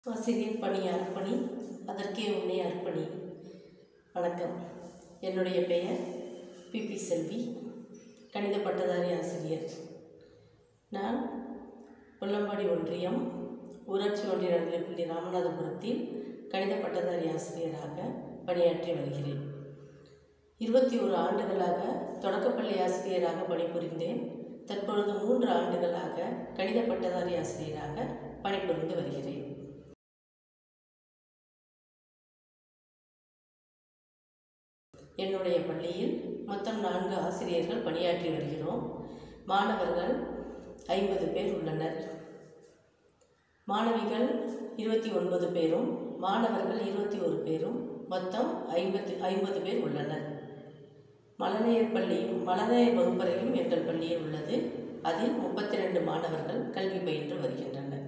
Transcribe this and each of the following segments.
ஆசிரியர் பணி அர்ப்பணி அதற்கே உன்னை அர்ப்பணி வணக்கம் என்னுடைய பெயர் பிபி செல்வி கணித பட்டதாரி ஆசிரியர் நான் கொல்லம்பாடி ஒன்றியம் ஊராட்சி ஒன்றிய நடுநிலைப்பள்ளி ராமநாதபுரத்தில் கணித பட்டதாரி ஆசிரியராக பணியாற்றி வருகிறேன் இருபத்தி ஒரு ஆண்டுகளாக தொடக்கப்பள்ளி ஆசிரியராக பணிபுரிந்தேன் தற்பொழுது மூன்று ஆண்டுகளாக கணித பட்டதாரி ஆசிரியராக பணிபுரிந்து வருகிறேன் என்னுடைய பள்ளியில் மொத்தம் நான்கு ஆசிரியர்கள் பணியாற்றி வருகிறோம் மாணவர்கள் ஐம்பது பேர் உள்ளனர் மாணவிகள் இருபத்தி ஒன்பது பேரும் மாணவர்கள் இருபத்தி ஒரு பேரும் மொத்தம் ஐம்பத்து ஐம்பது பேர் உள்ளனர் மழலையர் பள்ளியும் மழலையர் வகுப்பறையும் எங்கள் பள்ளியில் உள்ளது அதில் முப்பத்தி ரெண்டு மாணவர்கள் கல்வி பயின்று வருகின்றனர்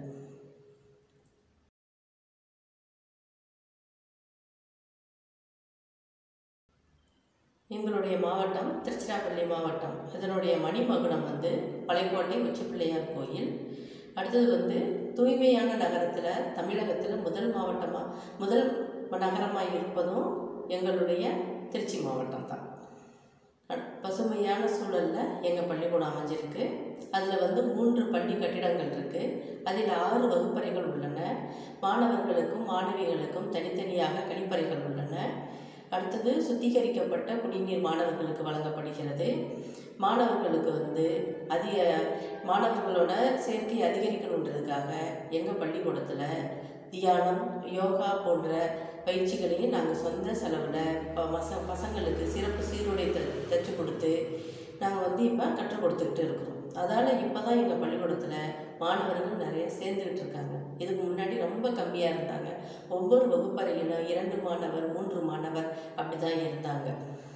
எங்களுடைய மாவட்டம் திருச்சிராப்பள்ளி மாவட்டம் இதனுடைய மணிமகுடம் வந்து பழைக்கோட்டை உச்சிப்பிள்ளையார் கோயில் அடுத்தது வந்து தூய்மையான நகரத்தில் தமிழகத்தில் முதல் மாவட்டமாக முதல் நகரமாக இருப்பதும் எங்களுடைய திருச்சி மாவட்டம் தான் பசுமையான சூழலில் எங்கள் பள்ளிக்கூடம் அமைஞ்சிருக்கு அதில் வந்து மூன்று பள்ளி கட்டிடங்கள் இருக்குது அதில் ஆறு வகுப்பறைகள் உள்ளன மாணவர்களுக்கும் மாணவிகளுக்கும் தனித்தனியாக கழிப்பறைகள் உள்ளன அடுத்தது சுத்திகரிக்கப்பட்ட குடிநீர் மாணவர்களுக்கு வழங்கப்படுகிறது மாணவர்களுக்கு வந்து அதிக மாணவர்களோட சேர்க்கை அதிகரிக்கணுன்றதுக்காக எங்கள் பள்ளிக்கூடத்தில் தியானம் யோகா போன்ற பயிற்சிகளையும் நாங்கள் சொந்த செலவில் இப்போ மச பசங்களுக்கு சிறப்பு சீருடை த தைச்சி கொடுத்து நாங்கள் வந்து இப்போ கற்றுக் கொடுத்துக்கிட்டு இருக்கிறோம் அதால் இப்போ தான் எங்கள் பள்ளிக்கூடத்தில் மாணவர்கள் நிறைய சேர்ந்துக்கிட்டு இருக்காங்க இதுக்கு முன்னாடி ரொம்ப கம்மியாக இருந்தாங்க ஒவ்வொரு வகுப்பறையிலும் இரண்டு மாணவர் மூன்று மாணவர் அப்படி தான் இருந்தாங்க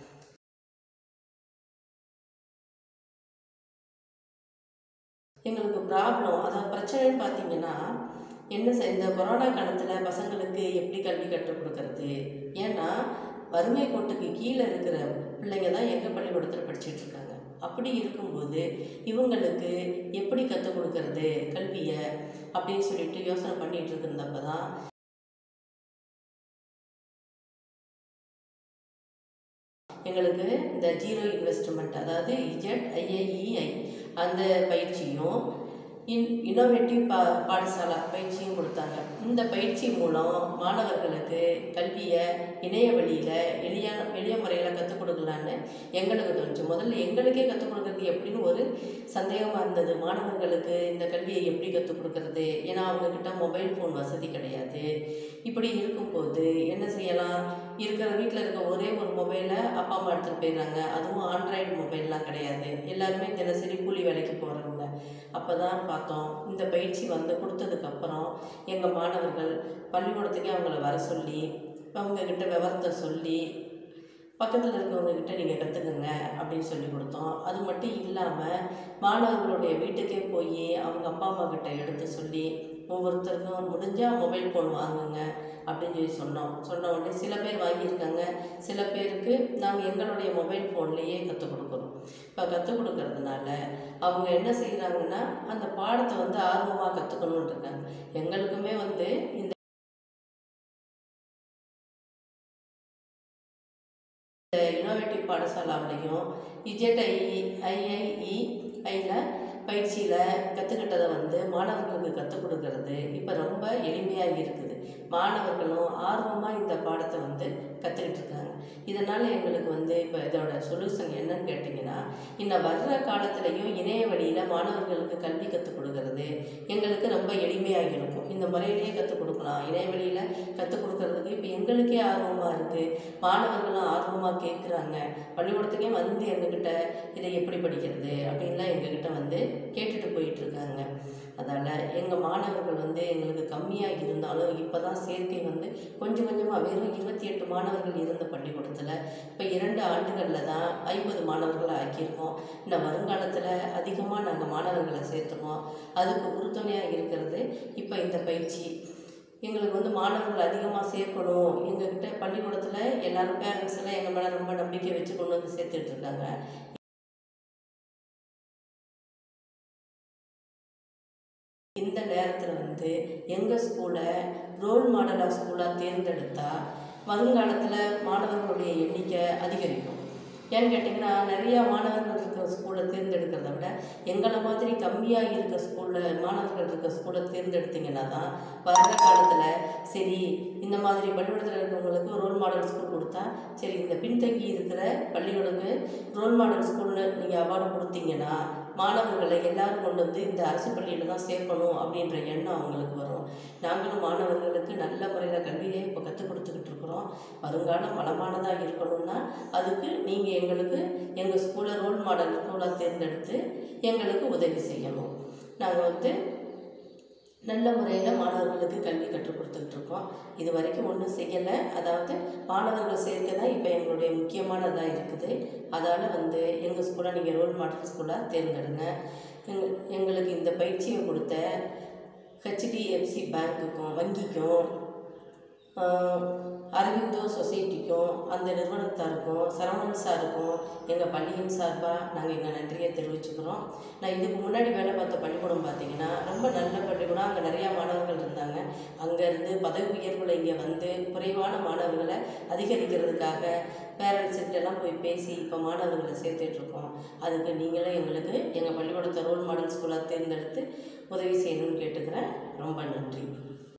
எங்களுக்கு ப்ராப்ளம் அதாவது பிரச்சனைன்னு பார்த்தீங்கன்னா என்ன செய் இந்த கொரோனா காலத்தில் பசங்களுக்கு எப்படி கல்வி கற்றுக் கொடுக்கறது ஏன்னா வறுமை கோட்டுக்கு கீழே இருக்கிற பிள்ளைங்க தான் எங்கள் பள்ளிக்கூடத்தில் படிச்சுட்டு இருக்காங்க அப்படி இருக்கும்போது இவங்களுக்கு எப்படி கற்றுக் கொடுக்கறது கல்வியை அப்படின்னு சொல்லிட்டு யோசனை பண்ணிகிட்டு இருந்தப்போ தான் எங்களுக்கு இந்த ஜீரோ இன்வெஸ்ட்மெண்ட் அதாவது இஜெட் ஐஏஇஐ அந்த பயிற்சியும் இன் இன்னோவேட்டிவ் பா பாடசாலா பயிற்சியும் கொடுத்தாங்க இந்த பயிற்சி மூலம் மாணவர்களுக்கு கல்வியை இணைய வழியில் எளிய எளிய முறையில் கற்றுக் கொடுக்கலான்னு எங்களுக்கு தோணுச்சு முதல்ல எங்களுக்கே கற்றுக் கொடுக்குறது எப்படின்னு ஒரு சந்தேகமாக இருந்தது மாணவர்களுக்கு இந்த கல்வியை எப்படி கற்றுக் கொடுக்கறது ஏன்னா அவங்கக்கிட்ட மொபைல் ஃபோன் வசதி கிடையாது இப்படி இருக்கும்போது என்ன செய்யலாம் இருக்கிற வீட்டில் இருக்க ஒரே ஒரு மொபைலை அப்பா அம்மா எடுத்துகிட்டு போயிடுறாங்க அதுவும் ஆண்ட்ராய்டு மொபைல்லாம் கிடையாது எல்லாருமே தினசரி கூலி வேலைக்கு போகிறவங்க அப்போ தான் பார்த்தோம் இந்த பயிற்சி வந்து கொடுத்ததுக்கப்புறம் எங்கள் மாணவர்கள் பள்ளிக்கூடத்துக்கே அவங்கள வர சொல்லி அவங்கக்கிட்ட விவரத்தை சொல்லி பக்கத்தில் இருக்கவங்கக்கிட்ட நீங்கள் கற்றுக்குங்க அப்படின்னு சொல்லி கொடுத்தோம் அது மட்டும் இல்லாமல் மாணவர்களுடைய வீட்டுக்கே போய் அவங்க அப்பா அம்மா கிட்ட எடுத்து சொல்லி ஒவ்வொருத்தருக்கும் முடிஞ்சால் மொபைல் ஃபோன் வாங்குங்க அப்படின்னு சொல்லி சொன்னோம் சொன்ன உடனே சில பேர் வாங்கியிருக்காங்க சில பேருக்கு நாங்கள் எங்களுடைய மொபைல் ஃபோன்லேயே கற்றுக் கொடுக்குறோம் இப்போ கற்றுக் கொடுக்கறதுனால அவங்க என்ன செய்கிறாங்கன்னா அந்த பாடத்தை வந்து ஆர்வமாக கற்றுக்கணுன்னு இருக்காங்க எங்களுக்குமே வந்து இந்த இனோவேட்டிவ் பாடசாலாவிலையும் இஜெட்ஐ ஐஐஇ ஐயில் பயிற்சியில் கற்றுக்கிட்டதை வந்து மாணவர்களுக்கு கற்றுக் கொடுக்கறது இப்போ ரொம்ப எளிமையாக இருக்குது மாணவர்களும் ஆர்வமாக இந்த பாடத்தை வந்து கற்றுக்கிட்டு இருக்காங்க இதனால் எங்களுக்கு வந்து இப்போ இதோட சொல்யூஷன் என்னன்னு கேட்டிங்கன்னா இன்னும் வர்ற காலத்துலேயும் இணைய வழியில் மாணவர்களுக்கு கல்வி கற்றுக் கொடுக்கறது எங்களுக்கு ரொம்ப எளிமையாக இருக்கும் இந்த முறையிலேயே கற்றுக் கொடுக்கலாம் இணைய வழியில் கற்றுக் கொடுக்கறதுக்கு இப்போ எங்களுக்கே ஆர்வமாக இருக்குது மாணவர்களும் ஆர்வமாக கேட்குறாங்க பள்ளிக்கூடத்துக்கே வந்து எங்ககிட்ட இதை எப்படி படிக்கிறது அப்படின்லாம் எங்ககிட்ட வந்து கேட்டுட்டு போயிட்டுருக்காங்க அதால் எங்கள் மாணவர்கள் வந்து எங்களுக்கு கம்மியாக இருந்தாலும் இப்போ தான் சேர்க்கை வந்து கொஞ்சம் கொஞ்சமாக வெறும் இருபத்தி எட்டு மாணவர்கள் இருந்த பள்ளிக்கூடத்தில் இப்போ இரண்டு ஆண்டுகளில் தான் ஐம்பது மாணவர்களை ஆக்கியிருக்கோம் இன்னும் வருங்காலத்தில் அதிகமாக நாங்கள் மாணவர்களை சேர்த்துருவோம் அதுக்கு உறுதுணையாக இருக்கிறது இப்போ இந்த பயிற்சி எங்களுக்கு வந்து மாணவர்கள் அதிகமாக சேர்க்கணும் எங்ககிட்ட பள்ளிக்கூடத்தில் எல்லோரும் பேரண்ட்ஸ் எல்லாம் எங்கள் மேலே ரொம்ப நம்பிக்கை வச்சு கொண்டு வந்து சேர்த்துட்டு இருக்காங்க இந்த நேரத்தில் வந்து எங்கள் ஸ்கூலை ரோல் மாடலாக ஸ்கூலாக தேர்ந்தெடுத்தா வருங்காலத்தில் மாணவர்களுடைய எண்ணிக்கை அதிகரிக்கும் ஏன்னு கேட்டிங்கன்னா நிறையா மாணவர்கள் இருக்கிற ஸ்கூலை தேர்ந்தெடுக்கிறத விட எங்களை மாதிரி கம்மியாக இருக்க ஸ்கூலில் மாணவர்கள் இருக்க ஸ்கூலை தேர்ந்தெடுத்தீங்கன்னா தான் வர்ற காலத்தில் சரி இந்த மாதிரி பள்ளிக்கூடத்தில் இருக்கிறவங்களுக்கு ரோல் மாடல் ஸ்கூல் கொடுத்தா சரி இந்த பின்தங்கி இருக்கிற பள்ளிகளுக்கு ரோல் மாடல் ஸ்கூல்னு நீங்கள் அவார்டு கொடுத்தீங்கன்னா மாணவர்களை எல்லாரும் கொண்டு வந்து இந்த அரசு பள்ளியில் தான் சேர்க்கணும் அப்படின்ற எண்ணம் அவங்களுக்கு வரும் நாங்களும் மாணவர்களுக்கு நல்ல முறையில் கல்வியை இப்போ கற்றுக் கொடுத்துக்கிட்டு இருக்கிறோம் வருங்காலம் வளமானதாக இருக்கணும்னா அதுக்கு நீங்கள் எங்களுக்கு எங்கள் ஸ்கூலை ரோல் மாடல் ஸ்கூலாக தேர்ந்தெடுத்து எங்களுக்கு உதவி செய்யணும் நாங்கள் வந்து நல்ல முறையில் மாணவர்களுக்கு கல்வி கற்றுக் கொடுத்துக்கிட்டு இருக்கோம் இது வரைக்கும் ஒன்றும் செய்யலை அதாவது மாணவர்கள் சேர்க்கை தான் இப்போ எங்களுடைய முக்கியமானதாக இருக்குது அதால் வந்து எங்கள் ஸ்கூலை நீங்கள் ரோல் மாடல் ஸ்கூலாக தேர்ந்தெடுங்க எங்க எங்களுக்கு இந்த பயிற்சியை கொடுத்த ஹெச்டிஎஃப்சி பேங்க்குக்கும் வங்கிக்கும் ஆஹ், அரவிந்தோ சொசைட்டிக்கும் அந்த நிறுவனத்தாருக்கும் சரவணன் சாருக்கும் எங்கள் பள்ளியின் சார்பாக நாங்கள் எங்கள் நன்றியை தெரிவிச்சுக்கிறோம் நான் இதுக்கு முன்னாடி வேலை பார்த்த பள்ளிக்கூடம் பார்த்தீங்கன்னா ரொம்ப நல்ல பள்ளிக்கூடம் அங்கே நிறையா மாணவர்கள் இருந்தாங்க அங்கேருந்து பதவி உயர்வில் இங்கே வந்து குறைவான மாணவர்களை அதிகரிக்கிறதுக்காக பேரண்ட்ஸுக்கிட்டலாம் போய் பேசி இப்போ மாணவர்களை சேர்த்துட்ருக்கோம் அதுக்கு நீங்களும் எங்களுக்கு எங்கள் பள்ளிக்கூடத்தை ரோல் மாடல் ஸ்கூலாக தேர்ந்தெடுத்து உதவி செய்யணும்னு கேட்டுக்கிறேன் ரொம்ப நன்றி